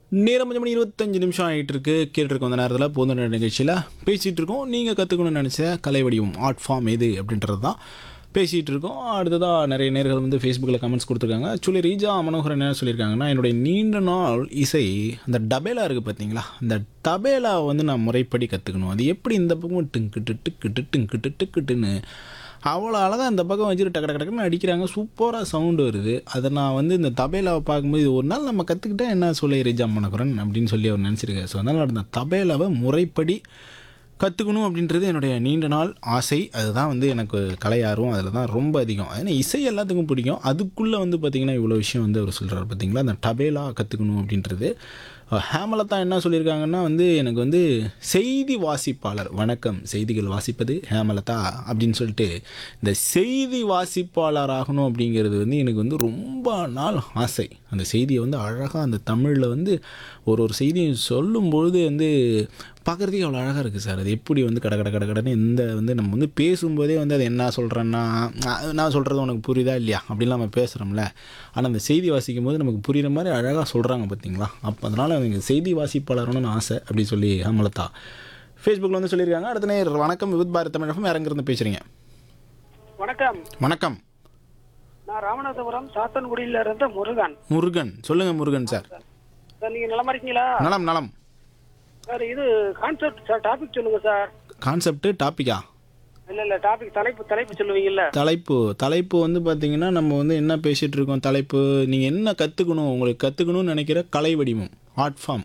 நேரம் கொஞ்சம் மணி இருபத்தஞ்சு நிமிஷம் ஆகிட்டு இருக்கு கேட்டுருக்கோம் அந்த நேரத்தில் போதுன நிகழ்ச்சியில் பேசிகிட்டு இருக்கோம் நீங்கள் கற்றுக்கணும்னு நினச்ச கலை வடிவம் ஆர்ட் ஃபார்ம் எது அப்படின்றது தான் பேசிகிட்டு இருக்கோம் அடுத்ததாக நிறைய நேர்கள் வந்து ஃபேஸ்புக்கில் கமெண்ட்ஸ் கொடுத்துருக்காங்க ஆக்சுவலி ரீஜா மனோகரன் என்ன சொல்லியிருக்காங்கன்னா என்னுடைய நீண்ட நாள் இசை அந்த டபேலா இருக்குது பார்த்தீங்களா அந்த டபேலா வந்து நான் முறைப்படி கற்றுக்கணும் அது எப்படி இந்த பக்கம் டிங்கிட்டு டிக்கிட்டு டிங்கிட்டு டிக்கிட்டுன்னு அவ்வளோ அழகாக இந்த பக்கம் வச்சுட்டு டக்கு டக்கு டக்குன்னு அடிக்கிறாங்க சூப்பராக சவுண்டு வருது அதை நான் வந்து இந்த தபேலாவை பார்க்கும்போது இது ஒரு நாள் நம்ம கற்றுக்கிட்டா என்ன சொல்லி ரீஜா மனோகரன் அப்படின்னு சொல்லி அவர் நினச்சிருக்காரு ஸோ அதனால் அந்த தபேலாவை முறைப்படி கற்றுக்கணும் அப்படின்றது என்னுடைய நீண்ட நாள் ஆசை அதுதான் வந்து எனக்கு கலை ஆர்வம் அதில் தான் ரொம்ப அதிகம் ஏன்னா இசை எல்லாத்துக்கும் பிடிக்கும் அதுக்குள்ளே வந்து பார்த்திங்கன்னா இவ்வளோ விஷயம் வந்து அவர் சொல்கிறார் பார்த்தீங்களா அந்த டபேலா கற்றுக்கணும் அப்படின்றது அஹ் ஹேமலதா என்ன சொல்லியிருக்காங்கன்னா வந்து எனக்கு வந்து செய்தி வாசிப்பாளர் வணக்கம் செய்திகள் வாசிப்பது ஹேமலதா அப்படின்னு சொல்லிட்டு இந்த செய்தி வாசிப்பாளர் ஆகணும் அப்படிங்கிறது வந்து எனக்கு வந்து ரொம்ப நாள் ஆசை அந்த செய்தியை வந்து அழகாக அந்த தமிழில் வந்து ஒரு ஒரு செய்தியும் சொல்லும்பொழுது வந்து பார்க்குறதுக்கே அவ்வளோ அழகாக இருக்குது சார் அது எப்படி வந்து கட கட கட கடன்னு இந்த வந்து நம்ம வந்து பேசும்போதே வந்து அது என்ன சொல்கிறேன்னா நான் நான் சொல்கிறது உனக்கு புரியுதா இல்லையா அப்படின்லாம் நம்ம பேசுகிறோம்ல ஆனால் அந்த செய்தி வாசிக்கும் போது நமக்கு புரிகிற மாதிரி அழகாக சொல்கிறாங்க பார்த்தீங்களா அப்போ அதனால் எனக்கு செய்தி வாசிப்பாளர்னு ஆசை அப்படி சொல்லி ஹேமலதா ஃபேஸ்புக்கில் வந்து சொல்லியிருக்காங்க அடுத்த நேர் வணக்கம் வித் பாரத் தமிழகம் இறங்கிருந்து பேசுகிறீங்க வணக்கம் வணக்கம் நான் ராமநாதபுரம் சாத்தன்குடியில இருந்து முருகன் முருகன் சொல்லுங்கள் முருகன் சார் சார் நீங்க நலமா இருக்கீங்களா நலம் நலம் சார் இது கான்செப்ட் சார் டாபிக் சொல்லுங்க சார் கான்செப்ட்டு டாப்பிக்கா இல்ல இல்ல டாபிக் தலைப்பு தலைப்பு சொல்லுவீங்கல்ல தலைப்பு தலைப்பு வந்து பார்த்தீங்கன்னா நம்ம வந்து என்ன பேசிகிட்டு இருக்கோம் தலைப்பு நீங்கள் என்ன கற்றுக்கணும் உங்களுக்கு கற்றுக்கணும்னு நினைக்கிற கலை வடிவம் ஆர்ட் ஃபார்ம்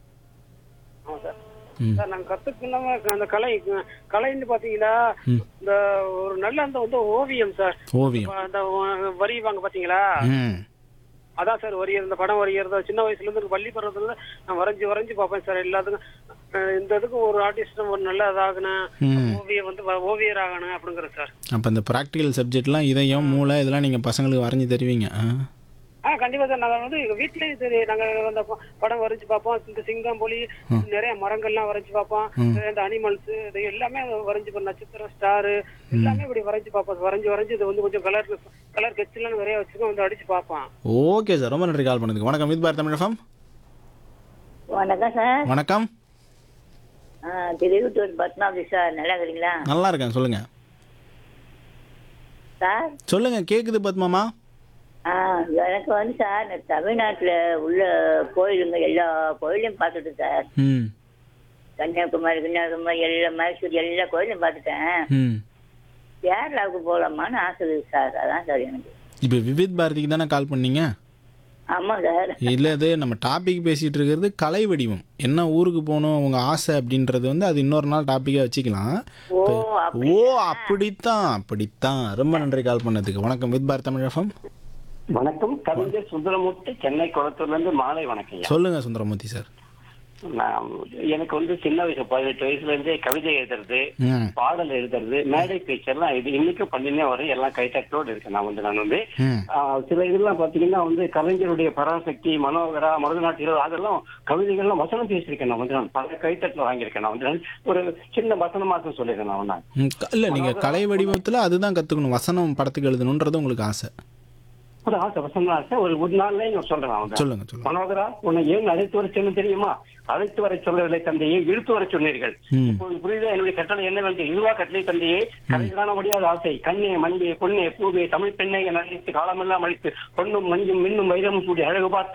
ஆமா சார் ம். சார் நாங்க கத்துக்கணும் அந்த கலை கலைன்னு பாத்தீங்கன்னா இந்த ஒரு நல்ல அந்த வந்து ஓவியம் சார் ஓவியம் இப்ப அந்த வ- வரைவாங்க பாத்தீங்களா ம் அதான் சார் வரையறது இந்த படம் வரையறது சின்ன வயசுல இருந்து பள்ளி பருவத்துல இருந்து நான் வரைஞ்சு வரைஞ்சு பார்ப்பேன் சார் எல்லாத்துக்கும் அஹ் இந்த இதுக்கும் ஒரு ஆர்டிஸ்ட் ஒரு நல்ல இதாகணும் ம். ஓவியம் வந்து வ- ஓவியர் ஆகணும் அப்படிங்கிற சார் அப்போ இந்த ப்ராக்டிக்கல் சப்ஜெக்ட்லாம் இதயம் மூளை இதெல்லாம் நீங்கள் பசங்களுக்கு வரைஞ்சி தருவீங்க ஆ ஆ கண்டிப்பா சார் நாங்க வந்து எங்க வீட்லயும் சரி நாங்க அந்த ப- படம் வரைஞ்சு பார்ப்போம் இந்த சிங்கம் புலி நிறைய மரங்கள்லாம் வரைஞ்சு பார்ப்போம் இந்த அனிமல்ஸ் இது எல்லாமே வரைஞ்சு பா- நட்சத்திரம் ஸ்டார் எல்லாமே இப்படி வரைஞ்சு பார்ப்போம் வரைஞ்சு வரைஞ்சு இது வந்து கொஞ்சம் கலர் கலர் கெச்செல்லாம் நிறைய வச்சுக்கோ வந்து அடிச்சு பார்ப்போம் ஓகே சார் ரொம்ப நன்றி கால் பண்ணதுக்கு வணக்கம் வித் பாரத் தமிழ் எஃப்எம் வணக்கம் சார் வணக்கம் ஆ, திருவிட்டூர் பத்மாவதி சார் நல்லா இருக்கிறீங்களா நல்லா இருக்கேன் சொல்லுங்கள் சார் சொல்லுங்கள் கேட்குது பத்மாமா ஆ எனக்கு வந்து சார் இந்த தமிழ்நாட்டில் உள்ள கோயிலுங்க எல்லா கோயிலையும் பார்த்துட்டேன் சார் ம் கன்னியாகுமரி கன்னியாகுமரி எல்லா மைசூர் எல்லா கோயிலையும் பார்த்துட்டேன் ம் கேரளாவுக்கு போகலாமான்னு ஆசை இருக்கு சார் அதான் சார் எனக்கு இப்போ விவித் பாரதிக்கு தானே கால் பண்ணீங்க ஆமாம் சார் இல்லை அது நம்ம டாபிக் பேசிகிட்டு இருக்கிறது கலை வடிவம் என்ன ஊருக்கு போகணும் உங்கள் ஆசை அப்படின்றது வந்து அது இன்னொரு நாள் டாப்பிக்காக வச்சுக்கலாம் ஓ அப்படி ஓ அப்படித்தான் அப்படித்தான் ரொம்ப நன்றி கால் பண்ணதுக்கு வணக்கம் வித் பாரத் தமிழ் எஃப்எம் வணக்கம் கவிஞர் சுந்தரமூர்த்தி சென்னை குளத்தூர்ல இருந்து மாலை வணக்கம் சொல்லுங்க சுந்தரமூர்த்தி சார் நான் எனக்கு வந்து சின்ன வயசு பதினெட்டு வயசுல இருந்தே கவிதை எழுதுறது ம் பாடல் எழுதுறது மேடை பேச்செல்லாம் இது இன்னைக்கும் பண்ணினே வரும் எல்லாம் கைத்தட்டோடு இருக்கேன் நான் வந்து நான் வந்து ம் ஆஹ், சில இதெல்லாம் பாத்தீங்கன்னா வந்து கலைஞருடைய பராசக்தி மனோகரா மருதநாட்டிகள் அதெல்லாம் கவிதைகள்லாம் வசனம் பேசியிருக்கேன் நான் வந்து நான் பல கைத்தட்டல வாங்கியிருக்கேன் நான் வந்து நான் ஒரு சின்ன வசனமாக்கம் சொல்லியிருக்கேன் நான் நான் ம், க- இல்ல நீங்க கலை வடிவத்துல அதுதான் கத்துக்கணும் வசனம் படத்துக்கு எழுதணுன்றது உங்களுக்கு ஆசை ஒரு ஆசை வசனம் ஆசை ஒரு ஒரு நாள்ல நான் சொல்றேன் நான் வந்து சொல்லுங்க சொல்லுங்க மனோகரா உன்னை ஏன் அழைத்து வர சொன்ன தெரியுமா அழைத்து வர சொல்லவில்லை தந்தையே இழுத்து வர சொன்னீர்கள் ம் இப்போது புரியுதா என்னுடைய கட்டளை என்னவென்று இதுவா கட்டளை தந்தையே கலை காண முடியாத ஆசை கண்ணே மண்பே பொன்னே பூவே தமிழ் பெண்ணை என அழைத்து காலமெல்லாம் அழைத்து பொன்னும் மஞ்சும் மின்னும் வைரமும் கூடி அழகு பார்த்து